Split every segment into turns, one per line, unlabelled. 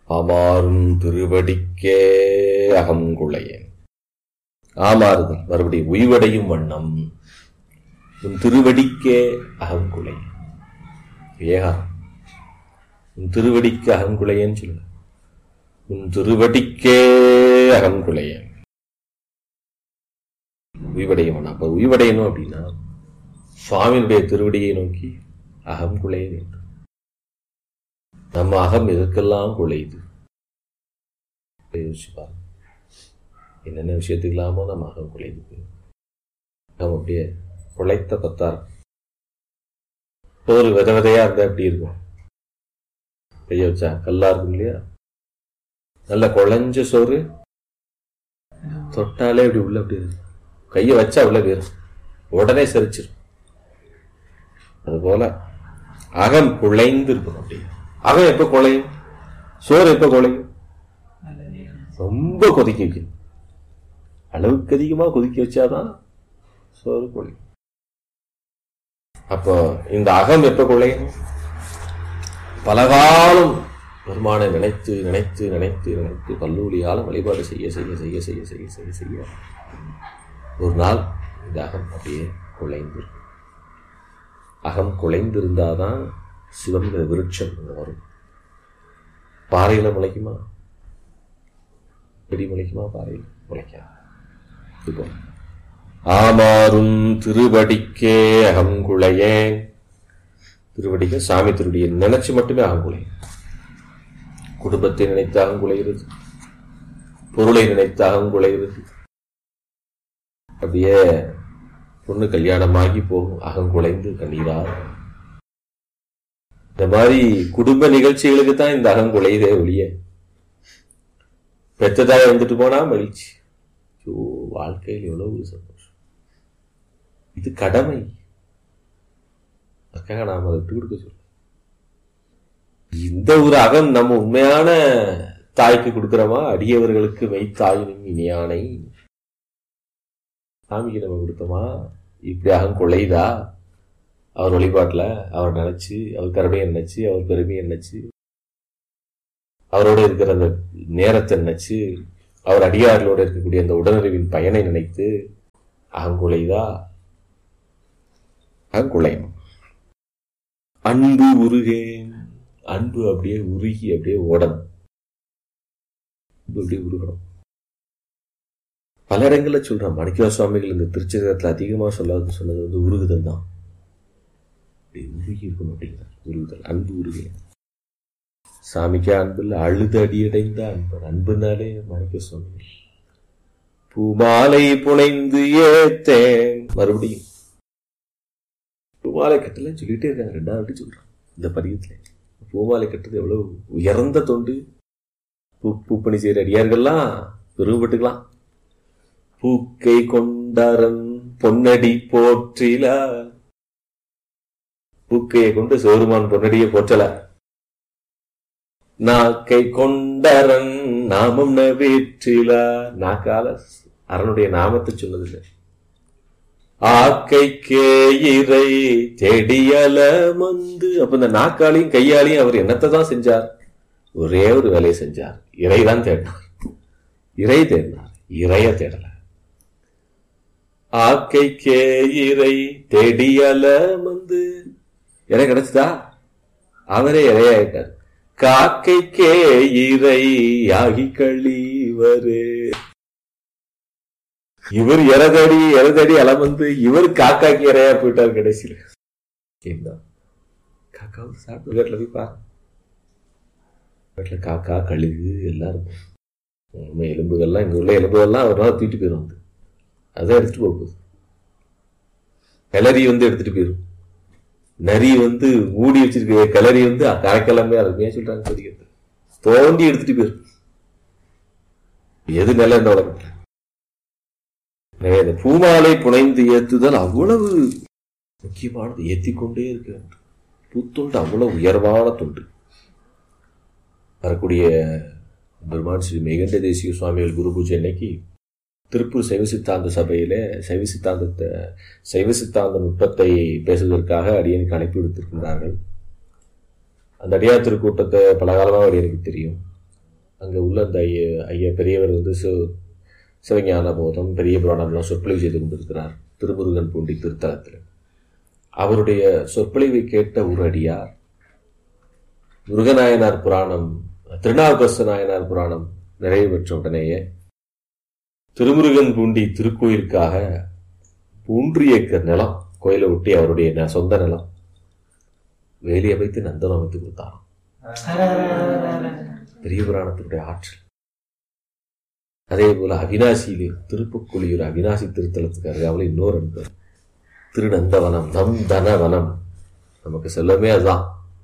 ஆமாறும் திருவடிக்கே அகங்குளையேன் ஆமாறுதல் மறுபடியும் உய்வடையும் வண்ணம் உன் திருவடிக்கே அகங்குலை ஏகா உன் திருவடிக்கு அகங்குலையேன்னு சொல்லு உன் திருவடிக்கே அகங்குலையேன் உய்வடைய வேணாம் அப்ப உய்வடையணும் அப்படின்னா சுவாமியினுடைய திருவடியை நோக்கி அகம் குலைய வேண்டும் நம்ம அகம் எதற்கெல்லாம் குலையுது யோசிச்சு பாருங்க என்னென்ன விஷயத்துக்கு இல்லாமோ நம்ம அகம் குலையுது நம்ம அப்படியே குலைத்த பத்தார் ஒரு வித விதையா இருந்தா எப்படி இருக்கும் கைய வச்சா கல்லா இருக்கும் இல்லையா நல்ல குழஞ்ச சோறு தொட்டாலே இப்படி உள்ள அப்படி இருக்கும் கையை வச்சா உள்ள போயிரும் உடனே செரிச்சிரும் அதுபோல அகம் குழைந்து இருக்கணும் அப்படி அகம் எப்ப குழையும் சோறு எப்ப குழையும் ரொம்ப கொதிக்க வைக்கணும் அளவுக்கு அதிகமா கொதிக்க வச்சாதான் சோறு குழையும் அப்போ இந்த அகம் எப்ப குழையும் பலகாலம் பெருமானை நினைத்து நினைத்து நினைத்து நினைத்து கல்லூரியால வழிபாடு செய்ய செய்ய செய்ய செய்ய செய்ய செய்ய செய்ய ஒரு நாள் இந்த அகம் அப்படியே குலைந்து அகம் குலைந்திருந்தாதான் சிவங்கிற விருட்சம் அங்க வரும் பாறையில முளைக்குமா செடி முளைக்குமா பாறையில் முளைக்கா இப்போ ஆமாறும் திருவடிக்கே அகங்குளையே திருவடிக்க சாமி திருவடியை நினைச்சு மட்டுமே அகங்குலையும் குடும்பத்தை நினைத்து அகங்குலைகிறது பொருளை நினைத்து அகங்குலைகிறது அப்படியே பொண்ணு கல்யாணமாகி போகும் அகங்குலைந்து கண்ணீரா இந்த மாதிரி குடும்ப நிகழ்ச்சிகளுக்கு தான் இந்த அகங்குலைதே ஒழிய பெத்ததாய் வந்துட்டு போனா மகிழ்ச்சி ஐயோ வாழ்க்கையில் எவ்வளவு ஒரு சந்தோஷம் இது கடமை அதுக்காக நாம் அதை விட்டு கொடுக்க சொல்ல இந்த ஒரு அகம் நம்ம உண்மையான தாய்க்கு கொடுக்கிறோமா அடியவர்களுக்கு மெய்த்தாயினும் இனியானை சாமிக்கு நம்ம கொடுத்தோமா இப்படி அகம் கொள்ளைதா அவர் வழிபாட்டில் அவர் நினைச்சு அவர் கருமையை நினைச்சு அவர் பெருமையை நினைச்சு அவரோட இருக்கிற அந்த நேரத்தை நினைச்சு அவர் அடியார்களோட இருக்கக்கூடிய அந்த உடனறிவின் பயனை நினைத்து அகங்குலைதா அகங்குலையும் அன்பு உருகேன் அன்பு அப்படியே உருகி அப்படியே ஓடணும் அன்பு அப்படியே உருகணும் பல இடங்கள்ல சொல்றான் மணிக்கவா சுவாமிகள் இந்த திருச்சகத்துல அதிகமா சொல்லாது சொன்னது வந்து உருகுதல் தான் அப்படி உருகி இருக்கணும் அப்படிங்கிறார் உருகுதல் அன்பு உருகே சாமிக்கு அன்பு இல்லை அழுது அடியடைந்த அன்பர் அன்புனாலே மாணிக்க சுவாமிகள் பூமாலை புனைந்து ஏத்தேன் மறுபடியும் பூமாலை கட்டலன்னு சொல்லிட்டே இருக்காங்க ரெண்டாவது சொல்றான் இந்த பதியத்துல பூமாலை கட்டுறது எவ்வளவு உயர்ந்த தொண்டு பூ பூப்பணி செய்யற அடியார்கள்லாம் பெருமைப்பட்டுக்கலாம் பூக்கை கொண்டாரன் பொன்னடி போற்றில பூக்கையை கொண்டு சோறுமான் பொன்னடியை போற்றல நாக்கை கொண்டரன் நாமம் நவேற்றில நாக்கால அரனுடைய நாமத்தை சொன்னதில்லை ஆக்கை கேயிரை தெடியல மந்து அப்ப இந்த நாக்காலையும் கையாலையும் அவர் என்னத்தை தான் செஞ்சார் ஒரே ஒரு வேலையை செஞ்சார் இறைதான் தேடினார் இறை தேடினார் இறைய தேடல ஆக்கை கேயிரை தெடியல மந்து இறை கிடைச்சதா அவரே இறையாயிட்டார் காக்கைக்கே இறை ஆகி கழிவரே இவர் இறதடி இறதடி அலமந்து இவர் காக்காக்கு இறையா போயிட்டார் கடைசியில் என்ன காக்கா வந்து சாப்பிட்டு வீட்டில் போய் பாரு வீட்டில் காக்கா கழுகு எல்லாம் இருக்கும் உண்மை எலும்புகள்லாம் இங்கே உள்ள எலும்புகள்லாம் ஒரு நாள் தூக்கிட்டு போயிடும் வந்து அதான் எடுத்துட்டு போக போகுது கிளறி வந்து எடுத்துட்டு போயிடும் நரி வந்து மூடி வச்சிருக்க கிளறி வந்து கரைக்கிழமை அருமையா சொல்றாங்க படிக்கிறது தோண்டி எடுத்துட்டு போயிடும் எது நல்ல இந்த உலகத்துல எனவே இந்த பூமாலை புனைந்து ஏத்துதல் அவ்வளவு முக்கியமானது ஏத்திக்கொண்டே இருக்க வேண்டும் பூத்தொண்டு அவ்வளவு உயர்வான தொண்டு வரக்கூடிய பெருமான் ஸ்ரீ மேகண்ட தேசிய சுவாமிகள் குரு பூஜை அன்னைக்கு திருப்பூர் சைவ சித்தாந்த சபையில சைவ சித்தாந்தத்தை சைவ சித்தாந்த நுட்பத்தை பேசுவதற்காக அடியனுக்கு அனுப்பி விடுத்திருக்கின்றார்கள் அந்த அடியார் திருக்கூட்டத்தை பல காலமாக அடியனுக்கு தெரியும் அங்கே உள்ள அந்த ஐய ஐயா பெரியவர் வந்து சிவ சிவஞான போதம் பெரிய புராணம்லாம் சொற்பொழிவு செய்து கொண்டிருக்கிறார் திருமுருகன் பூண்டி திருத்தலத்தில் அவருடைய சொற்பொழிவை கேட்ட ஒரு அடியார் முருகநாயனார் புராணம் திருநாவுக்கரசு நாயனார் புராணம் நிறைவு பெற்ற உடனேயே திருமுருகன் பூண்டி திருக்கோயிலுக்காக மூன்று ஏக்கர் நிலம் கோயிலை ஒட்டி அவருடைய ந- சொந்த நிலம் வேலி அமைத்து நந்தனம் அமைத்து கொடுத்தாராம் பெரிய புராணத்தினுடைய ஆற்றல் அதே போல அவினாசியிலே திருப்புக்குழியூர் அவினாசி திருத்தலத்துக்கு அருகாமல் இன்னொரு அன்பர் திருநந்தவனம் நம் தனவனம் நமக்கு செல்லமே அதுதான்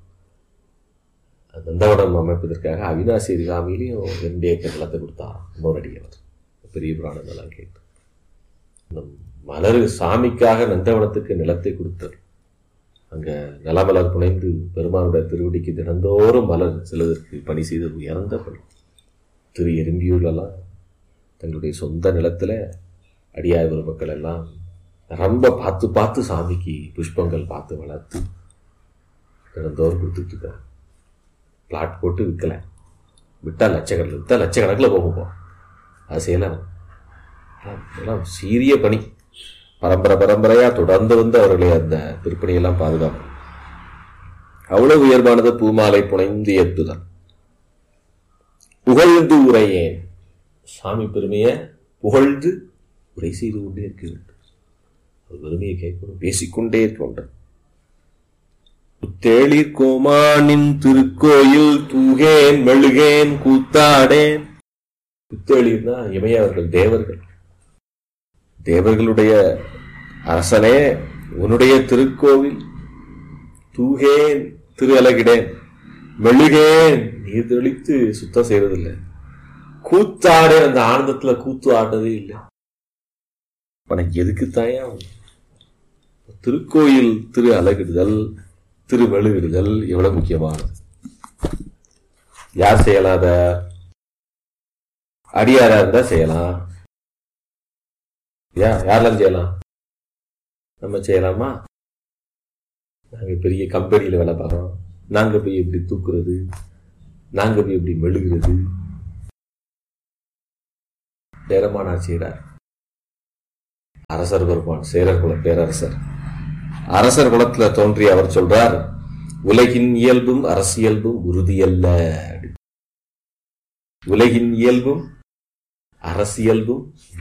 அந்த நந்தவனம் அமைப்பதற்காக அவினாசி அருகாமையிலையும் ரெண்டு ஏக்கர் நிலத்தை கொடுத்தாராம் இன்னொரு அடியவர் பெரிய புராணம் எல்லாம் கேட்டு இந்த மலர் சாமிக்காக நந்தவனத்துக்கு நிலத்தை கொடுத்தார் அங்க நிலமலர் புனைந்து பெருமானுடைய திருவடிக்கு தினந்தோறும் மலர் செல்வதற்கு பணி செய்து உயர்ந்த பணி திரு எறும்பியூர்லலாம் தங்களுடைய சொந்த நிலத்துல அடியாய் மக்கள் எல்லாம் ரொம்ப பார்த்து பார்த்து சாமிக்கு புஷ்பங்கள் பார்த்து வளர்த்து தினந்தோறும் கொடுத்துட்டு இருக்காங்க பிளாட் போட்டு விற்கல விட்டா லட்சக்கணக்கில் விற்றா லட்சக்கணக்கில் போகும் போ. அது செய்யலாம் எல்லாம் சீரிய பணி பரம்பரை பரம்பரையா தொடர்ந்து வந்து அவர்களை அந்த திருப்பணியெல்லாம் பாதுகாப்பு அவ்வளவு உயர்வானது பூமாலை புனைந்து ஏற்றுதல் புகழ்ந்து உரையேன் சாமி பெருமையை புகழ்ந்து உரை செய்து கொண்டே இருக்க வேண்டும் அவர் பெருமையை கேட்கணும் பேசிக்கொண்டே இருக்க வேண்டும் புத்தேளிர் கோமானின் திருக்கோயில் தூகேன் மெழுகேன் கூத்தாடேன் புத்தேளிர்னா இமையவர்கள் தேவர்கள் தேவர்களுடைய அரசனே உன்னுடைய திருக்கோவில் தூகேன் திரு அலகிடேன் மெழுகேன் நீர் தெளித்து சுத்தம் செய்யறதில்லை கூத்தாடே அந்த ஆனந்தத்துல கூத்து ஆடுறதே இல்லை உனக்கு எதுக்கு தாயா திருக்கோயில் திரு அலகிடுதல் திரு மெழுகிடுதல் எவ்வளவு முக்கியமானது யார் செய்யலாம் அத அடியாரா இருந்தா செய்யலாம் யா யாரெல்லாம் செய்யலாம் நம்ம செய்யலாமா நாங்க பெரிய கம்பெனியில வேலை பார்க்கறோம் நாங்க போய் எப்படி தூக்குறது நாங்க போய் எப்படி மெழுகிறது சேரமானார் செய்கிறார் அரசர் பெருமான் சேரர் குல பேரரசர் அரசர் குலத்துல தோன்றி அவர் சொல்றார் உலகின் இயல்பும் அரசியல்பும் உறுதியல்ல உலகின் இயல்பும் அரசியல்பும்